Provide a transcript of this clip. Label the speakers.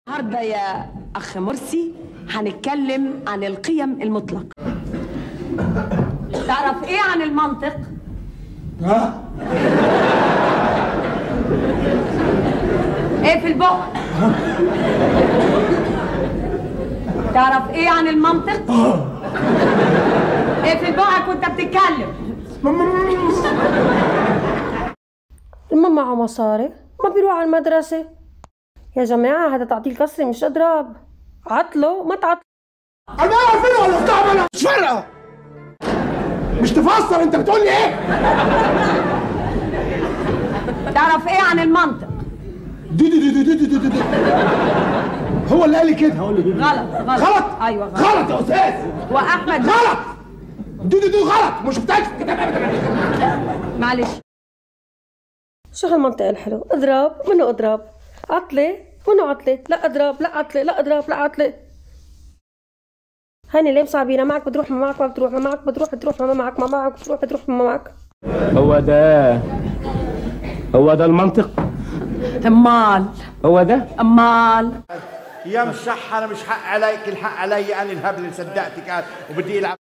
Speaker 1: النهارده يا اخ مرسي هنتكلم عن القيم المطلقه تعرف ايه عن المنطق
Speaker 2: ها
Speaker 1: ايه في البق تعرف ايه عن المنطق ايه في بقك وانت بتتكلم
Speaker 3: ما معه مصاري ما بيروح على المدرسة يا جماعة هذا تعطيل كسري مش اضراب عطله ما تعطل
Speaker 2: انا اعرف ولا بتعمل مش فارقه مش تفسر انت بتقول لي ايه
Speaker 1: تعرف ايه عن المنطق
Speaker 2: دي دي دي دي دي دي, دي. هو اللي قال لي كده هو اللي قال لي
Speaker 1: غلط غلط
Speaker 2: غلط
Speaker 1: ايوه غلط
Speaker 2: غلط يا استاذ
Speaker 1: واحمد
Speaker 2: غلط دي دي دي غلط مش بتاعك في الكتاب ابدا
Speaker 1: معلش
Speaker 3: شو هالمنطق الحلو اضراب منو اضراب عطلة منو عطلة لا اضراب لا عطلة لا اضراب لا عطلة هاني ليه مصعبينا معك بتروح ما معك ما بتروح ما معك بتروح بتروح ما معك ما معك بتروح بتروح ما معك
Speaker 4: هو ده هو ده المنطق
Speaker 1: امال
Speaker 4: هو ده
Speaker 1: امال
Speaker 5: يا مصح انا مش حق عليك الحق علي انا الهبل اللي صدقتك أنا وبدي العب